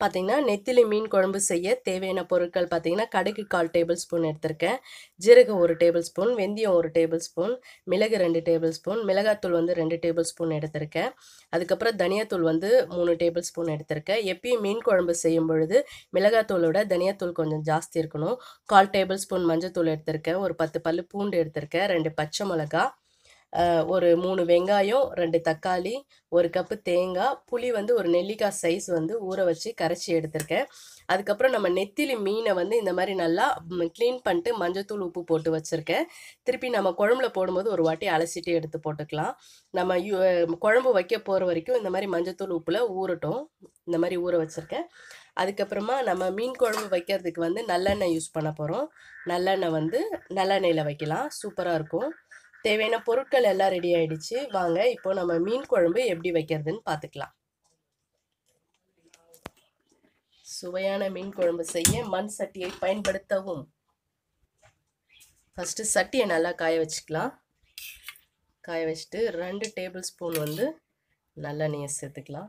பார்த்தீங்கன்னா நெத்திலி மீன் குழம்பு செய்ய தேவையான பொருட்கள் பார்த்தீங்கன்னா கடுகு கால் டேபிள் ஸ்பூன் எடுத்திருக்கேன் ஜீரகம் ஒரு டேபிள் ஸ்பூன் வெந்தயம் ஒரு டேபிள் ஸ்பூன் மிளகு ரெண்டு டேபிள் ஸ்பூன் மிளகாத்தூள் வந்து ரெண்டு டேபிள் ஸ்பூன் எடுத்திருக்கேன் அதுக்கப்புறம் தனியாத்தூள் வந்து மூணு டேபிள் ஸ்பூன் எடுத்திருக்கேன் எப்பயும் மீன் குழம்பு செய்யும் பொழுது மிளகாத்தூளோட தனியாத்தூள் கொஞ்சம் ஜாஸ்தி இருக்கணும் கால் டேபிள் ஸ்பூன் மஞ்சத்தூள் எடுத்திருக்கேன் ஒரு பத்து பல்லு பூண்டு எடுத்திருக்கேன் ரெண்டு பச்சை மிளகா அஹ், ஒரு மூணு வெங்காயம் ரெண்டு தக்காளி ஒரு கப்பு தேங்காய் புளி வந்து ஒரு நெல்லிக்காய் சைஸ் வந்து ஊற வச்சு கரைச்சி எடுத்திருக்கேன் அதுக்கப்புறம் நம்ம நெத்திலி மீனை வந்து இந்த மாதிரி நல்லா க்ளீன் பண்ணிட்டு மஞ்சத்தூள் உப்பு போட்டு வச்சுருக்கேன் திருப்பி நம்ம குழம்புல போடும்போது ஒரு வாட்டி அலசிட்டு எடுத்து போட்டுக்கலாம் நம்ம யூ அஹ் குழம்பு வைக்க போகிற வரைக்கும் இந்த மாதிரி மஞ்சத்தூள் உப்பில் ஊறட்டும் இந்த மாதிரி ஊற வச்சுருக்கேன் அதுக்கப்புறமா நம்ம மீன் குழம்பு வைக்கிறதுக்கு வந்து நல்லெண்ணெய் யூஸ் பண்ண போகிறோம் நல்லெண்ணெய் வந்து நல்லெண்ணெயில் வைக்கலாம் சூப்பராக இருக்கும் தேவையான பொருட்கள் எல்லாம் ரெடி ஆயிடுச்சு வாங்க இப்போ நம்ம மீன் குழம்பு எப்படி வைக்கிறதுன்னு பார்த்துக்கலாம் சுவையான மீன் குழம்பு செய்ய மண் சட்டியை பயன்படுத்தவும் ஃபஸ்ட்டு சட்டியை நல்லா காய வச்சுக்கலாம் காய வச்சுட்டு ரெண்டு டேபிள் ஸ்பூன் வந்து நல்லெண்ணெயை சேர்த்துக்கலாம்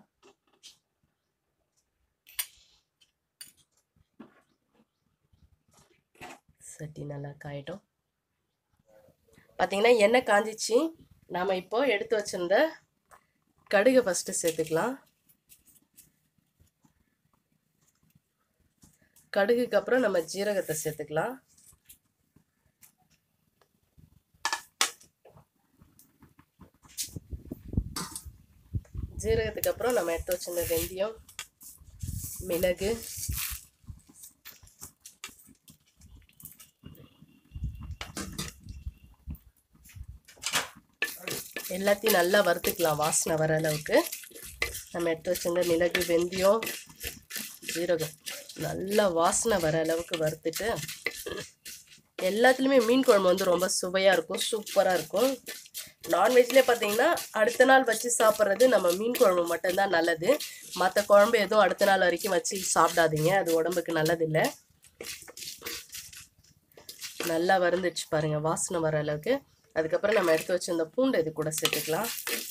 சட்டி நல்லா காயட்டும் பார்த்தீங்கன்னா எண்ணெய் காஞ்சிச்சு நாம் இப்போ எடுத்து வச்சிருந்த கடுகை ஃபஸ்ட்டு சேர்த்துக்கலாம் கடுகுக்கு அப்புறம் நம்ம ஜீரகத்தை சேர்த்துக்கலாம் ஜீரகத்துக்கு அப்புறம் நம்ம எடுத்து வச்சிருந்த வெந்தயம் மிளகு எல்லாத்தையும் நல்லா வறுத்துக்கலாம் வாசனை வர அளவுக்கு நம்ம எடுத்து வச்சிருந்த மிளகு வெந்தயம் ஜீரகம் நல்லா வாசனை வர அளவுக்கு வறுத்துட்டு எல்லாத்துலேயுமே மீன் குழம்பு வந்து ரொம்ப சுவையாக இருக்கும் சூப்பராக இருக்கும் நான்வெஜ்லேயே பார்த்தீங்கன்னா அடுத்த நாள் வச்சு சாப்பிட்றது நம்ம மீன் குழம்பு மட்டும்தான் நல்லது மற்ற குழம்பு எதுவும் அடுத்த நாள் வரைக்கும் வச்சு சாப்பிடாதீங்க அது உடம்புக்கு நல்லதில்லை நல்லா வறுந்துடுச்சு பாருங்க வாசனை வர அளவுக்கு அதுக்கப்புறம் நம்ம எடுத்து வச்சிருந்த பூண்டு இது கூட சேர்த்துக்கலாம்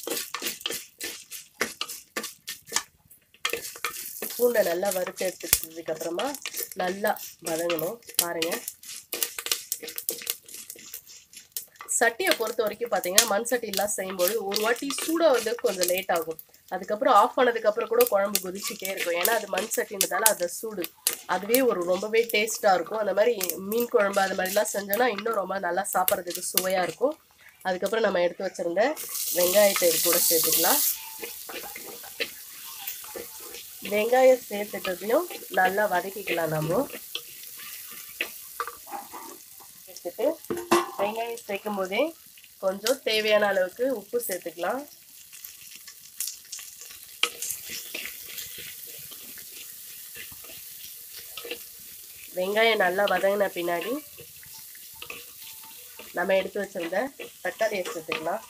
பூண்டை நல்லா வறுத்து எடுத்துக்கிட்டதுக்கு அப்புறமா நல்லா வதங்கணும் பாருங்க சட்டியை பொறுத்த வரைக்கும் பார்த்தீங்கன்னா மண் சட்டிலாம் செய்யும்போது ஒரு வாட்டி சூடாக கொஞ்சம் லேட் ஆகும் அதுக்கப்புறம் ஆஃப் பண்ணதுக்கப்புறம் கூட குழம்பு கொதிச்சுட்டே இருக்கும் ஏன்னா அது மண் சட்டின்றதால அது சூடு அதுவே ஒரு ரொம்பவே டேஸ்ட்டாக இருக்கும் அந்த மாதிரி மீன் குழம்பு அது மாதிரிலாம் செஞ்சோன்னா இன்னும் ரொம்ப நல்லா சாப்பிட்றதுக்கு சுவையாக இருக்கும் அதுக்கப்புறம் நம்ம எடுத்து வச்சிருந்த வெங்காயத்தை இது கூட சேர்த்துக்கலாம் வெங்காயம் சேர்த்துட்டதையும் நல்லா வதக்கிக்கலாம் நம்ம எடுத்துட்டு வெங்காயம் சேர்க்கும் போதே கொஞ்சம் தேவையான அளவுக்கு உப்பு சேர்த்துக்கலாம் வெங்காயம் நல்லா வதங்கின பின்னாடி நம்ம எடுத்து வச்சிருந்த தக்காளியை சேர்த்துக்கலாம்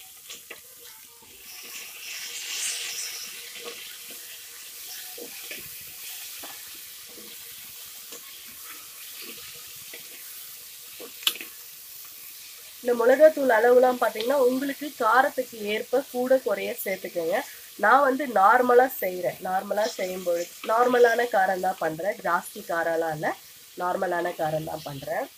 இந்த மிளகாத்தூள் அளவுலாம் பார்த்தீங்கன்னா உங்களுக்கு காரத்துக்கு ஏற்ப கூட குறைய சேர்த்துக்கோங்க நான் வந்து நார்மலாக செய்கிறேன் நார்மலாக செய்யும்பொழுது நார்மலான காரம் தான் பண்ணுறேன் ஜாஸ்தி காரம்லாம் இல்லை நார்மலான காரம் தான் பண்ணுறேன்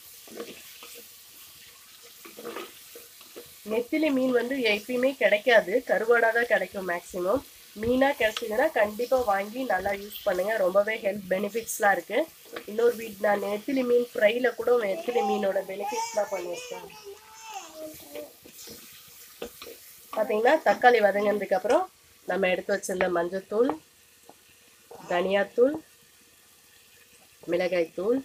நெத்திலி மீன் வந்து எப்பயுமே கிடைக்காது கருவாடாக தான் கிடைக்கும் மேக்ஸிமம் மீனாக கிடைச்சிதுன்னா கண்டிப்பாக வாங்கி நல்லா யூஸ் பண்ணுங்கள் ரொம்பவே ஹெல்த் பெனிஃபிட்ஸ்லாம் இருக்குது இன்னொரு வீட் நான் நெத்திலி மீன் ஃப்ரையில் கூட நெத்திலி மீனோட பெனிஃபிட்ஸ்லாம் பண்ணியிருக்கேன் பார்த்தீங்கன்னா தக்காளி வதங்கினதுக்கு அப்புறம் நம்ம எடுத்து வச்சிருந்த மஞ்சத்தூள் தனியாத்தூள் மிளகாய்த்தூள்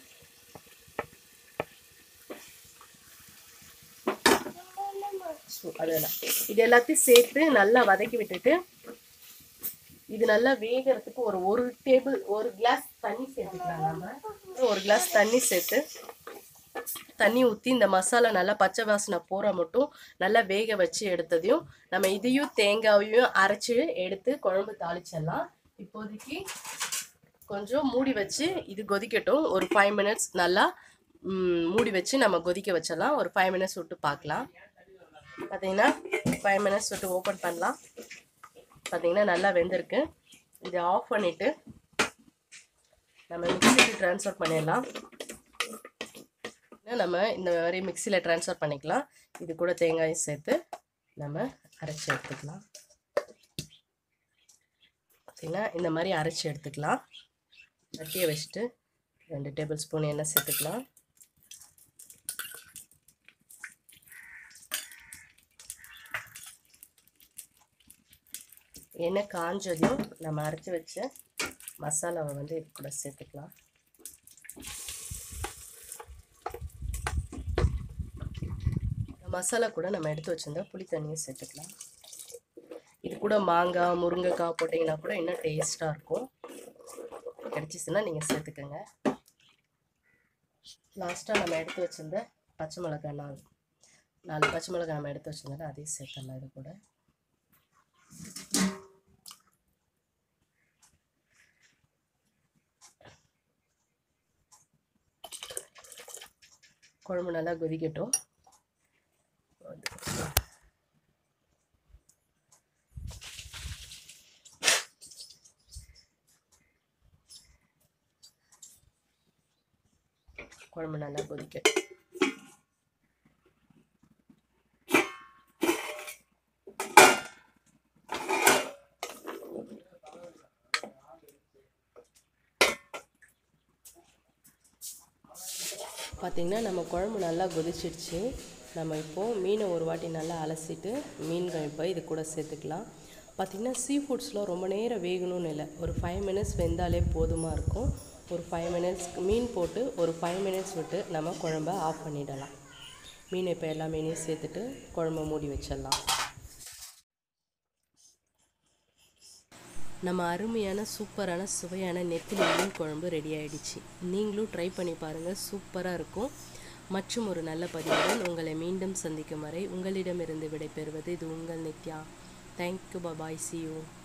சு- அதெல்லாம் இது எல்லாத்தையும் சேர்த்து நல்லா வதக்கி விட்டுட்டு இது நல்லா வேகிறதுக்கு ஒரு ஒரு டேபிள் ஒரு கிளாஸ் தண்ணி சேர்த்துக்கலாம் நம்ம ஒரு கிளாஸ் தண்ணி சேர்த்து தண்ணி ஊற்றி இந்த மசாலா நல்லா பச்சை வாசனை போகிற மட்டும் நல்லா வேக வச்சு எடுத்ததையும் நம்ம இதையும் தேங்காயையும் அரைச்சி எடுத்து குழம்பு தாளிச்சிடலாம் இப்போதைக்கு கொஞ்சம் மூடி வச்சு இது கொதிக்கட்டும் ஒரு ஃபைவ் மினிட்ஸ் நல்லா ம், மூடி வச்சு நம்ம கொதிக்க வச்சிடலாம் ஒரு ஃபைவ் மினிட்ஸ் விட்டு பார்க்கலாம் பார்த்தீங்கன்னா ஃபைவ் மினிட்ஸ் விட்டு ஓப்பன் பண்ணலாம் பார்த்தீங்கன்னா நல்லா வெந்திருக்கு இதை ஆஃப் பண்ணிவிட்டு நம்ம மிக்சிக்கு ட்ரான்ஸ்ஃபர் பண்ணிடலாம் நம்ம இந்த மாதிரி மிக்சியில் ட்ரான்ஸ்ஃபர் பண்ணிக்கலாம் இது கூட தேங்காயும் சேர்த்து நம்ம அரைச்சி எடுத்துக்கலாம் பார்த்திங்கன்னா இந்த மாதிரி அரைச்சி எடுத்துக்கலாம் சட்டியை வச்சுட்டு ரெண்டு டேபிள் ஸ்பூன் எண்ணெய் சேர்த்துக்கலாம் எண்ணெய் காஞ்சதையும் நம்ம அரைச்சி வச்ச மசாலாவை வந்து இது கூட சேர்த்துக்கலாம் மசாலா கூட நம்ம எடுத்து வச்சிருந்தா புளி தண்ணியை சேர்த்துக்கலாம் இது கூட மாங்காய் முருங்கைக்காய் போட்டிங்கன்னா கூட இன்னும் டேஸ்ட்டாக இருக்கும் கிடச்சிச்சுன்னா நீங்கள் சேர்த்துக்கோங்க லாஸ்ட்டாக நம்ம எடுத்து வச்சிருந்த பச்சை மிளகாய் நாலு நாலு பச்சை மிளகாய் நம்ம எடுத்து வச்சிருந்தோம் அதையும் சேர்த்துடலாம் இது கூட குழம்பு நல்லா கொதிக்கட்டும் குழம்பு நல்லா கொதிக்கட்டும் பார்த்திங்கன்னா நம்ம குழம்பு நல்லா கொதிச்சிடுச்சு நம்ம இப்போது மீனை ஒரு வாட்டி நல்லா அலசிட்டு மீன்கள் இப்போ இது கூட சேர்த்துக்கலாம் பார்த்திங்கன்னா சீ ஃபுட்ஸ்லாம் ரொம்ப நேரம் வேகணும்னு இல்லை ஒரு ஃபைவ் மினிட்ஸ் வெந்தாலே போதுமாக இருக்கும் ஒரு ஃபைவ் மினிட்ஸ் மீன் போட்டு ஒரு ஃபைவ் மினிட்ஸ் விட்டு நம்ம குழம்ப ஆஃப் பண்ணிடலாம் மீன் இப்போ எல்லா மீனையும் சேர்த்துட்டு குழம்ப மூடி வச்சிடலாம் நம்ம அருமையான சூப்பரான சுவையான நெத்திலி மீன் குழம்பு ரெடி ஆயிடுச்சு நீங்களும் ட்ரை பண்ணி பாருங்கள் சூப்பராக இருக்கும் மற்றும் ஒரு நல்ல பதிவுடன் உங்களை மீண்டும் சந்திக்கும் வரை உங்களிடமிருந்து விடைபெறுவது இது உங்கள் Nithya thank you bye bye see you